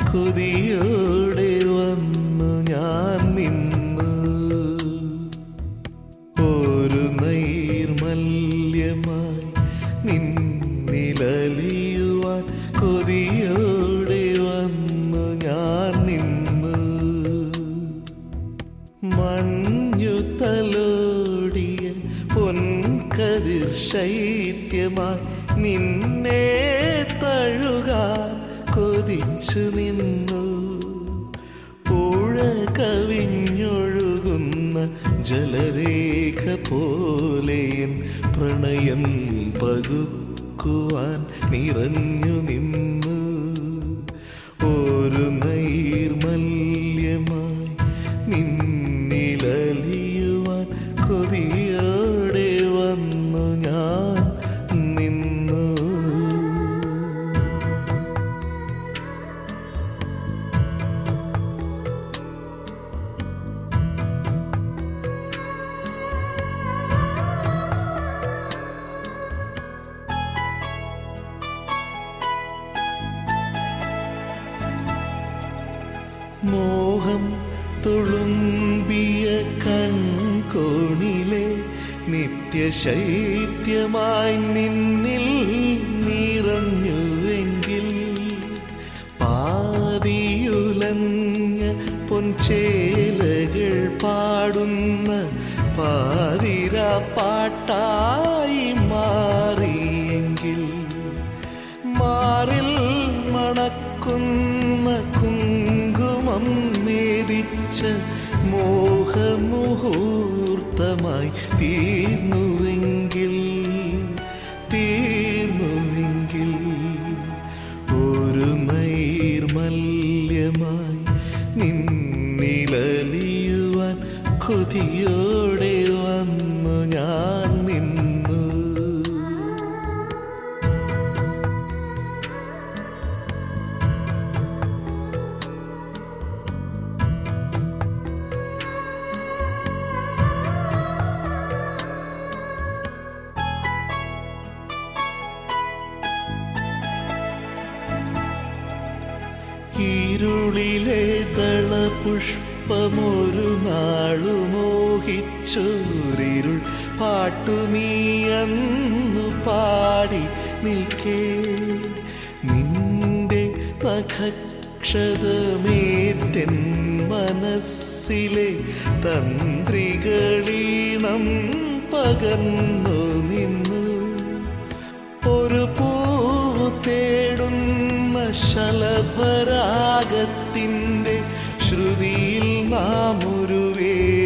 കൊതിയോടെ വന്നു ഞാൻ നിന്നു ഒരു നൈർമല്യമായി നിന്നിലലിയുവാൻ കൊതിയോടെ വന്നു ഞാൻ നിന്നു മഞ്ഞു തലോടിയ പൊൻകതിർ ശൈത്യമായി നിന്നെ തഴുകാൻ കൊതിച്ചു നിന്നു പുഴ കവിഞ്ഞൊഴുകുന്ന ജലരേഖ പോലെയൻ പ്രണയം പകുക്കുവാൻ നിറഞ്ഞു നിന്നു ഒരു നൈർമല്യമായി നിന്നിലലിയുവാൻ കൊതിയോടെ വന്നു ഞാൻ നിന്നു മോഹം തുളുമ്പിയ കൺകോണിലെ നിത്യശൈത്യമായി നിന്നിൽ നിറഞ്ഞുവെങ്കിൽ പാതിയുലഞ്ഞ പൊൻചേലകൾ പാടുന്ന പാതിര പാട്ടായി മാറിയെങ്കിൽ മാറിൽ മണക്കുന്ന കുങ്കുമം മേദിച്ച മോഹമുഹൂർത്തമായി തീർന്നുവെങ്കിൽ തീർന്നുവെങ്കിൽ ഒരു നൈർമല്യമായി നിന്നിലലിയുവാൻ കൊതിയോടെ വന്നു ഞാൻ നിന്നു ഇരുളിലെ ദളപുഷ്പമൊരു നാളു മോഹിച്ചോരിരുൾ പാട്ടു നീ അന്നു പാടി നിൽക്കേ നിന്റെ നഖക്ഷതമേറ്റൻ മനസ്സിലെ തന്ത്രികളീണം പകർന്നു നിന്നു ഒരു പൂവ് തേടുന്ന ശലഭരാഗത്തിൻ്റെ ശ്രുതിയിൽ നാം ഒരു വേ